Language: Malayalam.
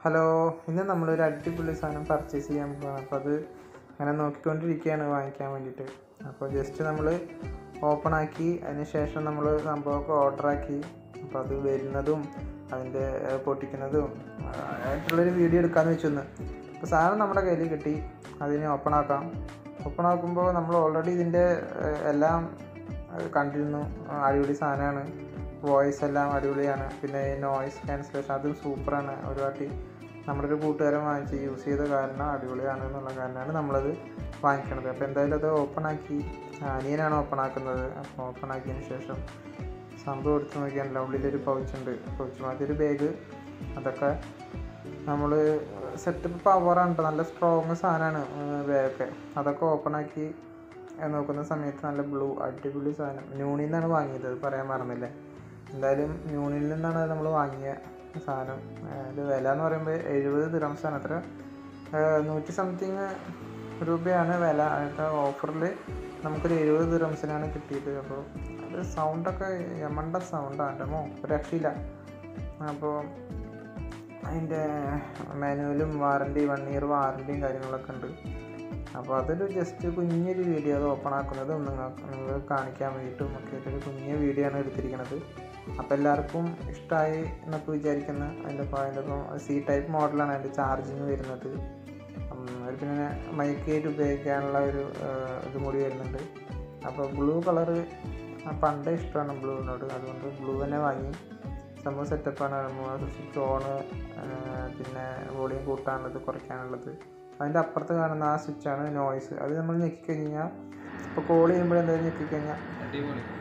ഹലോ ഇന്ന് നമ്മളൊരു അടിപൊളി സാധനം പർച്ചേസ് ചെയ്യാൻ പോവാണ് അപ്പോൾ അത് അങ്ങനെ നോക്കിക്കൊണ്ടിരിക്കുകയാണ് വാങ്ങിക്കാൻ വേണ്ടിയിട്ട് അപ്പോൾ ജസ്റ്റ് നമ്മൾ ഓപ്പൺ ആക്കി അതിന് ശേഷം നമ്മൾ സംഭവമൊക്കെ ഓർഡർ ആക്കി അപ്പോൾ അത് വരുന്നതും അതിൻ്റെ ഏഹ്, പൊട്ടിക്കുന്നതും ആ, ആയിട്ടുള്ളൊരു വീഡിയോ എടുക്കാമെന്ന് വെച്ചൊന്ന് അപ്പോൾ സാധനം നമ്മുടെ കയ്യിൽ കിട്ടി അതിനെ ഓപ്പൺ ആക്കാം ഓപ്പൺ ആക്കുമ്പോൾ നമ്മൾ ഓൾറെഡി ഇതിൻ്റെ ഏഹ്, എല്ലാം ഏഹ്, കണ്ടിരുന്നു ആ, അടിപൊളി സാധനമാണ് വോയിസ് എല്ലാം അടിപൊളിയാണ് പിന്നെ നോയിസ് ക്യാൻസലേഷൻ അതും സൂപ്പറാണ് ഒരു വാട്ടി നമ്മുടെ ഒരു കൂട്ടുകാരൻ വാങ്ങിച്ച് യൂസ് ചെയ്ത കാരണം അടിപൊളിയാണ് എന്നുള്ള കാരണമാണ് നമ്മളത് വാങ്ങിക്കണത് അപ്പോൾ എന്തായാലും അത് ഓപ്പൺ ആക്കി അനിയനാണ് ഓപ്പൺ ആക്കുന്നത് അപ്പോൾ ഓപ്പൺ ആക്കിയതിന് ശേഷം സംഭവം എടുത്ത് നോക്കിയാണല്ലോ ഉള്ളിലൊരു പൗച്ച് ഉണ്ട് പൗച്ച് മാതിരി ഒരു ബാഗ് അതൊക്കെ നമ്മൾ സെറ്റപ്പ് പവറാണ് കേട്ടോ നല്ല സ്ട്രോങ് സാധനമാണ് ബാഗൊക്കെ അതൊക്കെ ഓപ്പൺ ആക്കി ഏഹ് നോക്കുന്ന സമയത്ത് നല്ല ബ്ലൂ അടിപൊളി സാധനം ന്യൂണിൽ നിന്നാണ് വാങ്ങിയത് അത് പറയാൻ മറന്നില്ലേ എന്തായാലും ന്യൂണിൽ നിന്നാണ് നമ്മൾ വാങ്ങിയ സാധനം അതിൻ്റെ വില എന്ന് പറയുമ്പോൾ എഴുപത് ദിറംസാണ് അത്ര ഏഹ് നൂറ്റി സംതിങ് രൂപയാണ് വില അതിൻ്റെ ഓഫറിൽ നമുക്കൊരു എഴുപത് ദിറംസിനാണ് കിട്ടിയത് അപ്പോൾ അത് സൗണ്ടൊക്കെ യമണ്ട സൗണ്ടാണ് എൻ്റെ മോ ഒരു രക്ഷയില്ല അപ്പോൾ അതിൻ്റെ മാനുവലും വാറണ്ടി വൺ ഇയർ വാറണ്ടിയും കാര്യങ്ങളൊക്കെ ഉണ്ട് അപ്പോൾ അതൊരു ജസ്റ്റ് കുഞ്ഞൊരു വീഡിയോ അത് ഓപ്പൺ ആക്കുന്നതും നിങ്ങൾക്ക് നിങ്ങൾക്ക് കാണിക്കാൻ വേണ്ടിയിട്ടും ഒക്കെ ഒരു കുഞ്ഞ വീഡിയോ ആണ് എടുത്തിരിക്കുന്നത് അപ്പോൾ എല്ലാവർക്കും ഇഷ്ടമായി എന്നൊക്കെ വിചാരിക്കുന്ന അതിൻ്റെ ഇപ്പോൾ അതിൻ്റെ ഇപ്പോൾ സി ടൈപ്പ് മോഡലാണ് അതിൻ്റെ ചാർജിങ് വരുന്നത് ഉം, ഒരു പിന്നെ മൈക്കായിട്ട് ഉപയോഗിക്കാനുള്ള ഒരു ഏഹ്, ഇതും കൂടി വരുന്നുണ്ട് അപ്പോൾ ബ്ലൂ കളറ് പണ്ടേ ഇഷ്ടമാണ് ബ്ലൂവിനോട് അതുകൊണ്ട് ബ്ലൂ തന്നെ വാങ്ങി സംഭവം സെറ്റപ്പാണ് സ്വിച്ച് ഓണ് പിന്നെ വോളിയം കൂട്ടാനുള്ളത് കുറയ്ക്കാനുള്ളത് അതിൻ്റെ അപ്പുറത്ത് കാണുന്ന ആ സ്വിച്ചാണ് നോയ്സ് അത് നമ്മൾ ഞെക്കിക്കഴിഞ്ഞാൽ ഇപ്പോൾ കോൾ ചെയ്യുമ്പോൾ എന്തായാലും ഞെക്കിക്കഴിഞ്ഞാൽ അടിപൊളി